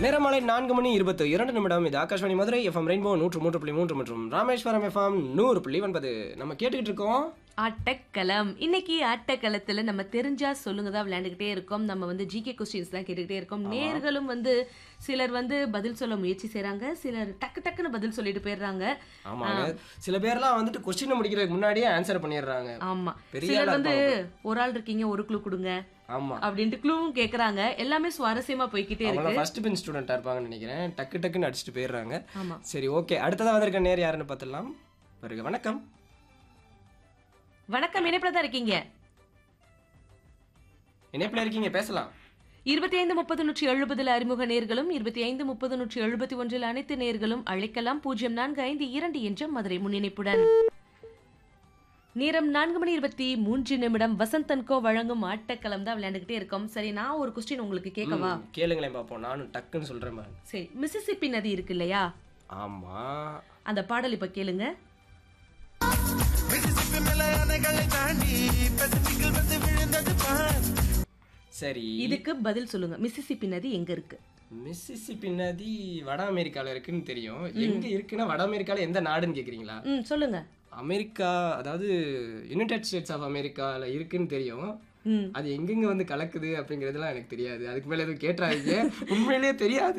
நேரமாலை நான்கு மணி இருபத்து இரண்டு நிமிடம் இது ஆகாஷ்வாணி மதுரை எஃப்எம் ரெயின்போ நூற்று மூன்று புள்ளி மூன்று மற்றும் ராமேஸ்வரம் எஃப்எம் நூறு புள்ளி ஒன்பது நம்ம கேட்டுக்கிட்டு இருக்கோம் ஆட்டக்களம் இன்னைக்கு ஆட்டக்களத்துல நம்ம தெரிஞ்சா சொல்லுங்க தான் விளையாண்டுக்கிட்டே இருக்கோம் நம்ம வந்து ஜிகே கொஸ்டின்ஸ் தான் கேட்டுக்கிட்டே இருக்கோம் நேர்களும் வந்து சிலர் வந்து பதில் சொல்ல முயற்சி செய்றாங்க சிலர் டக்கு டக்குன்னு பதில் சொல்லிட்டு போயிடுறாங்க ஆமாங்க சில பேர்லாம் வந்துட்டு கொஸ்டின் முடிக்கிறதுக்கு முன்னாடியே ஆன்சர் பண்ணிடுறாங்க ஆமா பெரிய சிலர் ஆளா வந்து ஒரு ஆள் இருக்கீங்க ஒரு க்ளூ கொடுங்க ஆமா அப்படின்ட்டு க்ளூவும் கேக்குறாங்க எல்லாமே சுவாரஸ்யமா போய்க்கிட்டே அவங்க இருக்கு ஃபர்ஸ்ட் பெஞ்ச் ஸ்டூடெண்டா இருப்பாங்கன்னு நினைக்கிறேன் டக்கு டக்குன்னு அடிச்சுட்டு போயிடுறாங்க ஆமா சரி ஓகே அடுத்ததா வந்திருக்க நேர் யாருன்னு பார்த்துடலாம் வருக வணக்கம் வணக்கம் இணைப்புல தான் இருக்கீங்க இணைப்பில் இருக்கீங்க பேசலாம் இருபத்தி ஐந்து முப்பது நூற்றி எழுபதில் அறிமுக நேர்களும் இருபத்தி ஐந்து முப்பது நூற்றி எழுபத்தி ஒன்றில் அனைத்து நேர்களும் அழைக்கலாம் பூஜ்ஜியம் நான்கு ஐந்து இரண்டு என்ற மதுரை முன்னிணைப்புடன் நேரம் நான்கு மணி இருபத்தி மூன்று நிமிடம் வசந்தன்கோ வழங்கும் ஆட்டக்களம் தான் விளையாண்டுகிட்டே இருக்கோம் சரி நான் ஒரு கொஸ்டின் உங்களுக்கு கேட்கவா ம், கேளுங்களேன் பார்ப்போம் நானும் டக்குன்னு சொல்றேன் பாருங்க சரி மிசிசிப்பி நதி இருக்கு இல்லையா ஆமா அந்த பாடல் இப்ப கேளுங்க மிசிசிப்பி மேல அணைகளை தாண்டி பசிபிக்கில் வந்து விழுந்தது பார் சரி இதுக்கு பதில் சொல்லுங்க மிசிசிப்பி நதி எங்க இருக்கு மிசிசிப்பி நதி வட அமெரிக்கால இருக்குன்னு தெரியும் எங்க இருக்குன்னா வட அமெரிக்கால எந்த நாடுன்னு கேக்குறீங்களா ம் சொல்லுங்க அமெரிக்கா அதாவது யுனைடெட் ஸ்டேட்ஸ் ஆஃப் அமெரிக்கால இருக்குன்னு தெரியும் ம் அது எங்கெங்க வந்து கலக்குது அப்படிங்கிறதுலாம் எனக்கு தெரியாது அதுக்கு மேல எதுவும் கேட்டுறாதீங்க உண்மையிலேயே தெரியாது